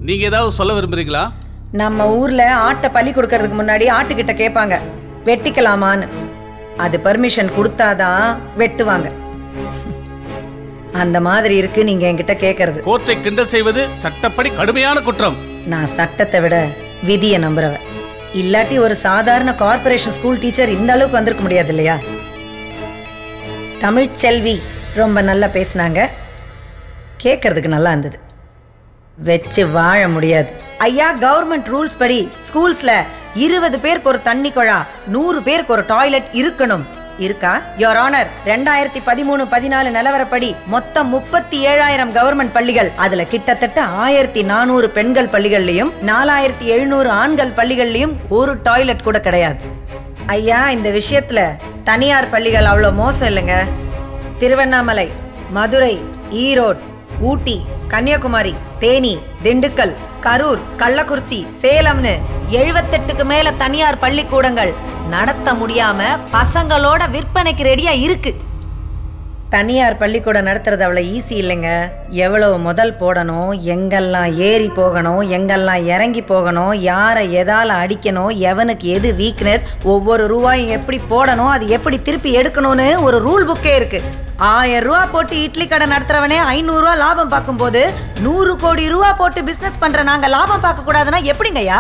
நீங்க ஏதாவது சொல்ல விரும்புறீங்களா நம்ம ஊர்ல ஆட்டை பலி கொடுக்கறதுக்கு முன்னாடி ஆட்டுக்கிட்ட கேட்பாங்க வெட்டிக்கலாமான்னு அது பர்மிஷன் கொடுத்தாதான் வெட்டுவாங்க அந்த மாதிரி இருக்கு நீங்க என்கிட்ட கேட்கறது கோர்ட்டை கிண்டல் செய்வது சட்டப்படி கடுமையான குற்றம் நான் சட்டத்தை விட விதியை நம்புறவ இல்லாட்டி ஒரு சாதாரண கார்ப்பரேஷன் ஸ்கூல் டீச்சர் இந்த அளவுக்கு வந்திருக்க முடியாது இல்லையா தமிழ்ச்செல்வி ரொம்ப நல்லா பேசுனாங்க கேட்கறதுக்கு நல்லா இருந்தது வச்சு வாழ முடியாது ஐயா கவர்மெண்ட் ரூல்ஸ் படி ஸ்கூல்ஸ்ல இருபது பேருக்கு ஒரு தண்ணி குழா நூறு பேருக்கு ஒரு டாய்லெட் இருக்கணும் இருக்கா யோர் ஆனர் ரெண்டாயிரத்தி பதிமூணு பதினாலு நிலவரப்படி மொத்தம் முப்பத்தி ஏழாயிரம் கவர்மெண்ட் பள்ளிகள் அதுல கிட்டத்தட்ட ஆயிரத்தி நானூறு பெண்கள் பள்ளிகள்லயும் நாலாயிரத்தி எழுநூறு ஆண்கள் பள்ளிகள்லயும் ஒரு டாய்லெட் கூட கிடையாது ஐயா இந்த விஷயத்துல தனியார் பள்ளிகள் அவ்வளோ மோசம் இல்லைங்க திருவண்ணாமலை மதுரை ஈரோடு ஊட்டி கன்னியாகுமரி தேனி திண்டுக்கல் கரூர் கள்ளக்குறிச்சி சேலம்னு எழுபத்தெட்டுக்கு மேல தனியார் பள்ளிக்கூடங்கள் நடத்த முடியாம பசங்களோட விற்பனைக்கு ரெடியா இருக்கு தனியார் பள்ளிக்கூடம் நடத்துறது அவ்வளோ ஈஸி இல்லைங்க எவ்வளவு முதல் போடணும் எங்கெல்லாம் ஏறி போகணும் எங்கெல்லாம் இறங்கி போகணும் யாரை எதால அடிக்கணும் எவனுக்கு எது வீக்னஸ் ஒவ்வொரு ரூபாயும் எப்படி போடணும் அது எப்படி திருப்பி எடுக்கணும்னு ஒரு ரூல் புக்கே இருக்கு ஆயிரம் ரூபா போட்டு இட்லி கடை நடத்துறவனே ஐநூறுரூவா லாபம் பார்க்கும்போது நூறு கோடி ரூபா போட்டு பிஸ்னஸ் பண்ற நாங்க லாபம் பார்க்க கூடாதுன்னா எப்படிங்கய்யா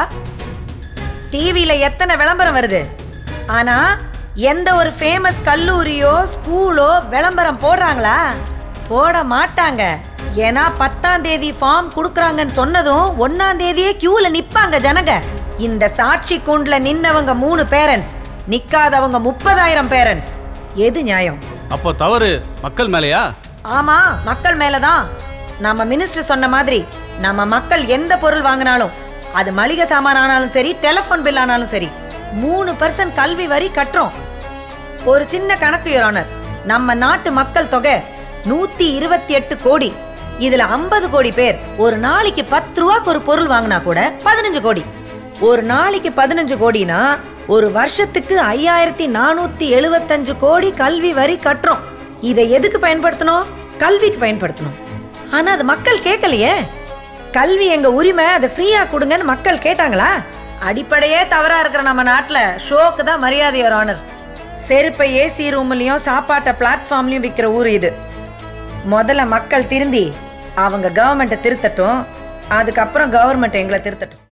டிவியில எத்தனை விளம்பரம் வருது ஆனா எந்த ஒரு ஃபேமஸ் கல்லூரியோ ஸ்கூலோ விளம்பரம் போடுறாங்களா போட மாட்டாங்க ஏன்னா பத்தாம் தேதி ஃபார்ம் கொடுக்குறாங்கன்னு சொன்னதும் ஒன்னாம் தேதியே கியூல நிப்பாங்க ஜனங்க இந்த சாட்சி கூண்டுல நின்னவங்க மூணு பேரண்ட்ஸ் நிக்காதவங்க முப்பதாயிரம் பேரண்ட்ஸ் எது நியாயம் அப்போ தவறு மக்கள் மேலையா ஆமா மக்கள் மேலதான் நம்ம மினிஸ்டர் சொன்ன மாதிரி நம்ம மக்கள் எந்த பொருள் வாங்கினாலும் அது மளிகை சாமான் ஆனாலும் சரி டெலிஃபோன் பில் ஆனாலும் சரி மூணு பர்சன்ட் கல்வி வரி கட்டுறோம் ஒரு சின்ன கணக்கு யோனர் நம்ம நாட்டு மக்கள் தொகை நூத்தி இருபத்தி எட்டு கோடி இதுல ஐம்பது கோடி பேர் ஒரு நாளைக்கு பத்து ரூபாய்க்கு ஒரு பொருள் வாங்கினா கூட பதினஞ்சு கோடி ஒரு நாளைக்கு பதினஞ்சு கோடினா ஒரு வருஷத்துக்கு ஐயாயிரத்தி நானூத்தி எழுவத்தஞ்சு கோடி கல்வி வரி கட்டுறோம் இதை எதுக்கு பயன்படுத்தணும் கல்விக்கு பயன்படுத்தணும் ஆனா அது மக்கள் கேட்கலையே கல்வி எங்க உரிமை அதை ஃப்ரீயா கொடுங்கன்னு மக்கள் கேட்டாங்களா அடிப்படையே தவறா இருக்கிற நம்ம நாட்டுல ஷோக்கு தான் மரியாதை ஒரு ஆனர் செருப்பை ஏசி ரூம்லயும் சாப்பாட்டை பிளாட்ஃபார்ம்லயும் விற்கிற ஊர் இது முதல்ல மக்கள் திருந்தி அவங்க கவர்மெண்ட்டை திருத்தட்டும் அதுக்கப்புறம் கவர்மெண்ட் எங்களை திருத்தட்டும்